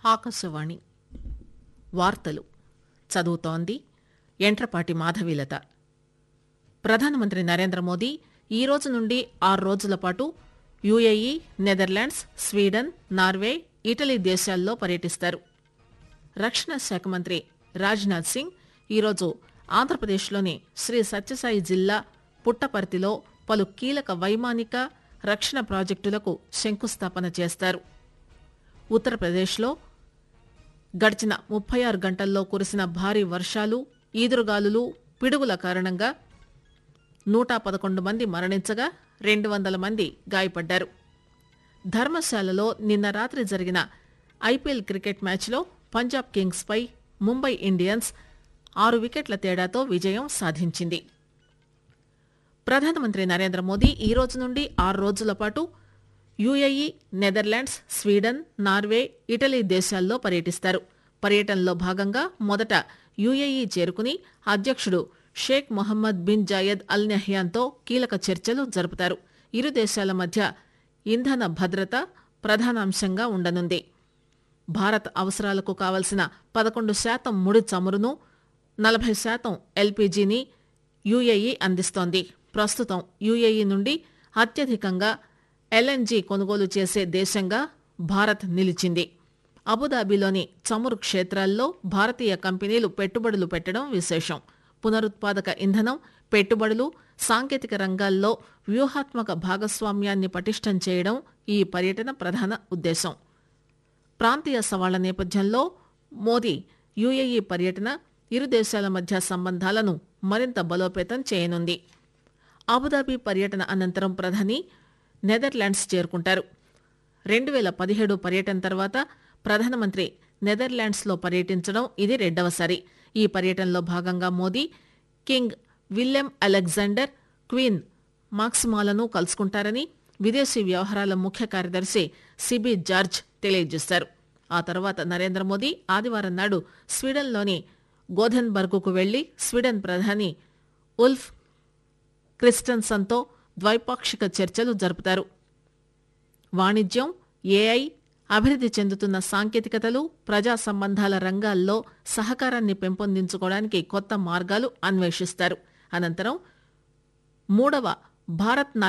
ఆకాశవాణి వార్తలు చదువుతోంది ఎంట్రపాటి మాధవీలత ప్రధానమంత్రి నరేంద్ర మోదీ ఈ రోజు నుండి ఆరు రోజుల పాటు UAE Netherlands Sweden Norway Italy దేశాల్లో పర్యటిస్తారు రక్షణ శాఖ మంత్రి రాజ్నాథ్ సింగ్ ఈరోజు ఆంధ్రప్రదేశ్లోని శ్రీ సత్యసాయి జిల్లా పుట్టపర్తిలో పలు కీలక వైమానిక రక్షణ ప్రాజెక్టులకు శంకుస్థాపన చేస్తారు ఉత్తరప్రదేశ్లో గడిచిన ముప్పై ఆరు గంటల్లో కురిసిన భారీ వర్షాలు ఈదురుగాలులు పిడుగుల కారణంగా నూట పదకొండు మంది మరణించగా రెండు వందల మంది గాయపడ్డారు ధర్మశాలలో నిన్న రాత్రి జరిగిన ఐపీఎల్ క్రికెట్ మ్యాచ్లో పంజాబ్ కింగ్స్ పై ముంబై ఇండియన్స్ ఆరు వికెట్ల తేడాతో విజయం సాధించింది ప్రధానమంత్రి నరేంద్ర మోదీ ఈ రోజు నుండి ఆరు రోజుల పాటు UAE Netherlands Sweden Norway Italy దేశాల్లో పర్యటిస్తారు పర్యటనలో భాగంగా మొదట యుఏఈ చేరుకుని అధ్యక్షుడు Sheikh Mohammed bin Zayed Al నహ్యాన్తో కీలక చర్చలు జరుపుతారు ఇరు దేశాల మధ్య ఇంధన భద్రత ప్రధానాంశంగా ఉండనుంది భారత్ అవసరాలకు కావలసిన పదకొండు శాతం ముడి చమురును నలభై శాతం ఎల్పీజీని యుఏఈ అందిస్తోంది ప్రస్తుతం యుఏఈ నుండి అత్యధికంగా ఎల్ఎన్జీ కొనుగోలు చేసే దేశంగా భారత్ నిలిచింది అబుదాబిలోని చమురు క్షేత్రాల్లో భారతీయ కంపెనీలు పెట్టుబడులు పెట్టడం విశేషం పునరుత్పాదక ఇంధనం పెట్టుబడులు సాంకేతిక రంగాల్లో వ్యూహాత్మక భాగస్వామ్యాన్ని పటిష్టం చేయడం ఈ పర్యటన ప్రధాన ఉద్దేశం ప్రాంతీయ సవాళ్ల నేపథ్యంలో మోదీ యుఏఈ పర్యటన ఇరు దేశాల మధ్య సంబంధాలను మరింత బలోపేతం చేయనుంది అబుదాబి పర్యటన అనంతరం ప్రధాని నెదర్లాండ్స్ చేరుకుంటారు రెండు వేల పదిహేడు పర్యటన తర్వాత ప్రధానమంత్రి నెదర్లాండ్స్లో పర్యటించడం ఇది రెండవసారి ఈ పర్యటనలో భాగంగా Modi king William Alexander queen మాక్సిమాలను కలుసుకుంటారని విదేశీ వ్యవహారాల ముఖ్య కార్యదర్శి సిబి జార్జ్ తెలియజేశారు ఆ తర్వాత నరేంద్ర మోదీ ఆదివారం నాడు స్వీడన్లోని గోధెన్బర్గుకు వెళ్లి స్వీడన్ ప్రధాని ఉల్ఫ్ క్రిస్టన్సన్తో ద్వైపాక్షిక చర్చలు జరుపుతారు వాణిజ్యం ఏఐ అభివృద్ది చెందుతున్న సాంకేతికతలు ప్రజా సంబంధాల రంగాల్లో సహకారాన్ని పెంపొందించుకోవడానికి కొత్త మార్గాలు అన్వేషిస్తారు అనంతరం మూడవ భారత్